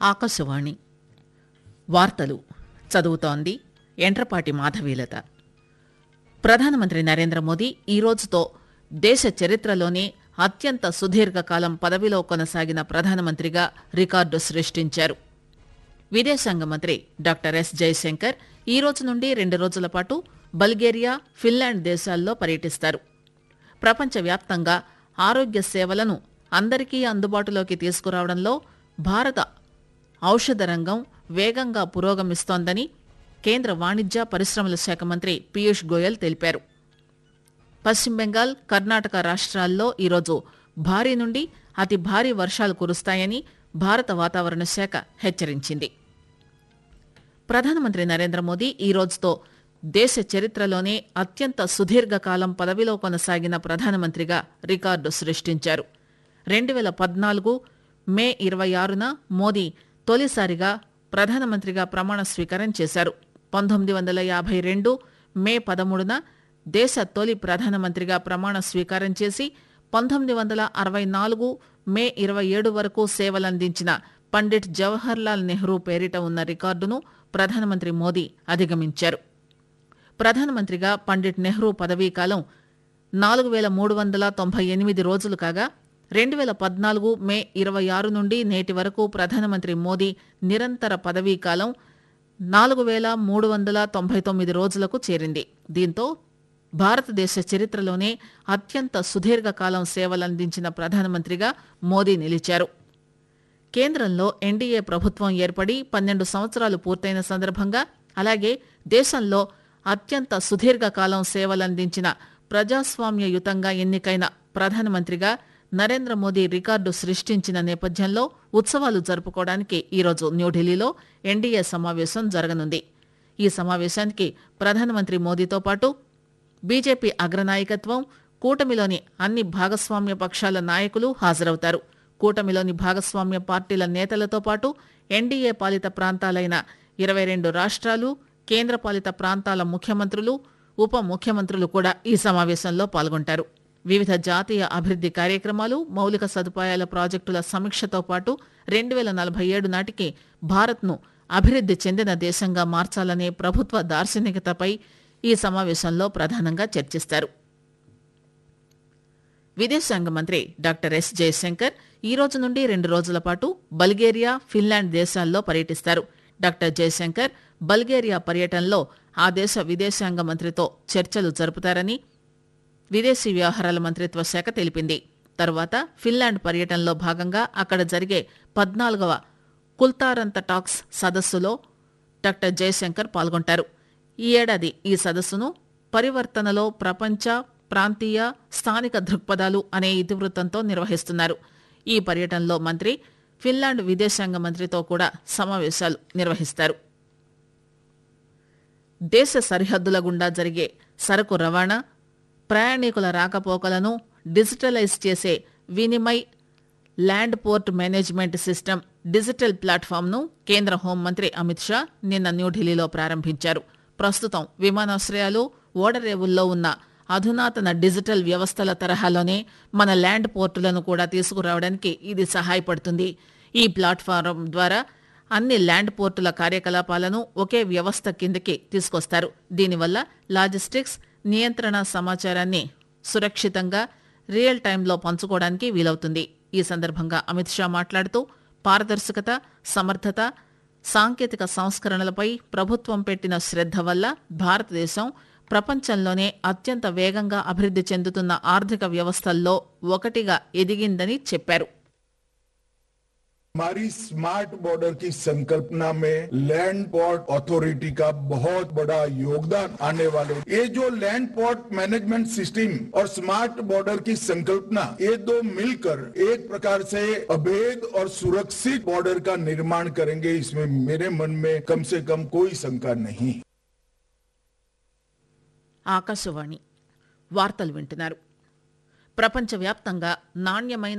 ఆకాశవాణి వార్తలు చదువుతోంది ఎంట్రపాటి మాధవీలత ప్రధానమంత్రి నరేంద్ర మోదీ ఈ రోజుతో దేశ చరిత్రలోనే అత్యంత సుదీర్ఘకాలం పదవిలో కొనసాగిన ప్రధానమంత్రిగా రికార్డు సృష్టించారు విదేశాంగ మంత్రి డాక్టర్ ఎస్ జయశంకర్ ఈ రోజు నుండి రెండు రోజుల పాటు బల్గేరియా ఫిన్లాండ్ దేశాల్లో పర్యటిస్తారు ప్రపంచవ్యాప్తంగా ఆరోగ్య సేవలను అందరికీ అందుబాటులోకి తీసుకురావడంలో భారత ఔషధ రంగం వేగంగా పురోగమిస్తోందని కేంద్ర వాణిజ్య పరిశ్రమల శాఖ మంత్రి పీయూష్ గోయల్ తెలిపారు పశ్చిమ బెంగాల్ కర్ణాటక రాష్ట్రాల్లో ఈరోజు భారీ నుండి అతి భారీ వర్షాలు కురుస్తాయని భారత వాతావరణ శాఖ హెచ్చరించింది ప్రధానమంత్రి నరేంద్ర మోదీ ఈ రోజుతో దేశ చరిత్రలోనే అత్యంత సుదీర్ఘకాలం పదవిలో కొనసాగిన ప్రధానమంత్రిగా రికార్డు సృష్టించారు రెండు వేల పద్నాలుగు మే ఇరవై ఆరున మోదీ తొలిసారిగా ప్రధానమంత్రిగా ప్రమాణ స్వీకారం చేశారు పంతొమ్మిది వందల యాభై రెండు మే పదమూడున దేశ తొలి ప్రధానమంత్రిగా ప్రమాణ స్వీకారం చేసి పంతొమ్మిది వందల అరవై నాలుగు మే ఇరవై ఏడు వరకు సేవలందించిన పండిట్ జవహర్లాల్ నెహ్రూ పేరిట ఉన్న రికార్డును ప్రధానమంత్రి మోదీ అధిగమించారు ప్రధానమంత్రిగా పండిట్ నెహ్రూ పదవీకాలం నాలుగు వేల మూడు వందల తొంభై ఎనిమిది రోజులు కాగా రెండు వేల పద్నాలుగు మే ఇరవై ఆరు నుండి నేటి వరకు ప్రధానమంత్రి మోదీ నిరంతర పదవీకాలం నాలుగు వేల మూడు వందల తొంభై తొమ్మిది రోజులకు చేరింది దీంతో భారతదేశ చరిత్రలోనే అత్యంత సుదీర్ఘకాలం సేవలందించిన ప్రధానమంత్రిగా మోదీ నిలిచారు కేంద్రంలో ఎన్డీఏ ప్రభుత్వం ఏర్పడి పన్నెండు సంవత్సరాలు పూర్తయిన సందర్భంగా అలాగే దేశంలో అత్యంత సుదీర్ఘకాలం సేవలందించిన ప్రజాస్వామ్యయుతంగా ఎన్నికైన ప్రధానమంత్రిగా నరేంద్ర మోదీ రికార్డు సృష్టించిన నేపథ్యంలో ఉత్సవాలు జరుపుకోవడానికి ఈరోజు న్యూఢిల్లీలో ఎన్డీఏ సమావేశం జరగనుంది ఈ సమావేశానికి ప్రధానమంత్రి మోదీతో పాటు బీజేపీ అగ్రనాయకత్వం కూటమిలోని అన్ని భాగస్వామ్య పక్షాల నాయకులు హాజరవుతారు కూటమిలోని భాగస్వామ్య పార్టీల నేతలతో పాటు ఎన్డీఏ పాలిత ప్రాంతాలైన ఇరవై రెండు రాష్ట్రాలు కేంద్రపాలిత ప్రాంతాల ముఖ్యమంత్రులు ఉప ముఖ్యమంత్రులు కూడా ఈ సమావేశంలో పాల్గొంటారు వివిధ జాతీయ అభివృద్ది కార్యక్రమాలు మౌలిక సదుపాయాల ప్రాజెక్టుల సమీక్షతో పాటు రెండు వేల నలభై ఏడు నాటికి భారత్ను అభివృద్ది చెందిన దేశంగా మార్చాలనే ప్రభుత్వ దార్శనికతపై ఈ సమావేశంలో ప్రధానంగా చర్చిస్తారు విదేశాంగ మంత్రి డాక్టర్ ఎస్ జయశంకర్ ఈ రోజు నుండి రెండు రోజుల పాటు బల్గేరియా ఫిన్లాండ్ దేశాల్లో పర్యటిస్తారు డాక్టర్ జయశంకర్ బల్గేరియా పర్యటనలో ఆ దేశ విదేశాంగ మంత్రితో చర్చలు జరుపుతారని విదేశీ వ్యవహారాల మంత్రిత్వ శాఖ తెలిపింది తర్వాత ఫిన్లాండ్ పర్యటనలో భాగంగా అక్కడ జరిగే పద్నాలుగవ కుల్తారంత టాక్స్ సదస్సులో డాక్టర్ జయశంకర్ పాల్గొంటారు ఈ ఏడాది ఈ సదస్సును పరివర్తనలో ప్రపంచ ప్రాంతీయ స్థానిక దృక్పథాలు అనే ఇతివృత్తంతో నిర్వహిస్తున్నారు ఈ పర్యటనలో మంత్రి ఫిన్లాండ్ విదేశాంగ మంత్రితో కూడా సమావేశాలు నిర్వహిస్తారు దేశ సరిహద్దుల గుండా జరిగే సరకు రవాణా ప్రయాణికుల రాకపోకలను డిజిటలైజ్ చేసే Vinimay land port management system digital ప్లాట్ఫామ్ను కేంద్ర హోంమంత్రి అమిత్ షా నిన్న న్యూఢిల్లీలో ప్రారంభించారు ప్రస్తుతం విమానాశ్రయాలు ఓడరేవుల్లో ఉన్న అధునాతన డిజిటల్ వ్యవస్థల తరహాలోనే మన ల్యాండ్ పోర్టులను కూడా తీసుకురావడానికి ఇది సహాయపడుతుంది ఈ ప్లాట్ఫారం ద్వారా అన్ని ల్యాండ్ పోర్టుల కార్యకలాపాలను ఒకే వ్యవస్థ కిందకి తీసుకొస్తారు దీనివల్ల లాజిస్టిక్స్ నియంత్రణ సమాచారాన్ని సురక్షితంగా రియల్ టైంలో పంచుకోవడానికి వీలవుతుంది ఈ సందర్భంగా అమిత్ షా మాట్లాడుతూ పారదర్శకత సమర్థత సాంకేతిక సంస్కరణలపై ప్రభుత్వం పెట్టిన శ్రద్ధ వల్ల భారతదేశం ప్రపంచంలోనే అత్యంత వేగంగా అభివృద్ది చెందుతున్న ఆర్థిక వ్యవస్థల్లో ఒకటిగా ఎదిగిందని చెప్పారు हमारी स्मार्ट बॉर्डर की संकल्पना में लैंड पोर्ट अथॉरिटी का बहुत बड़ा योगदान आने वाले ये जो लैंड पोर्ट मैनेजमेंट सिस्टम और स्मार्ट बॉर्डर की संकल्पना ये दो मिलकर एक प्रकार से अभेद और सुरक्षित बॉर्डर का निर्माण करेंगे इसमें मेरे मन में कम से कम कोई शंका नहीं ఆకాశవాణి వార్తలు వింటున్నారు ప్రపంచవ్యాప్తంగా నాణ్యమైన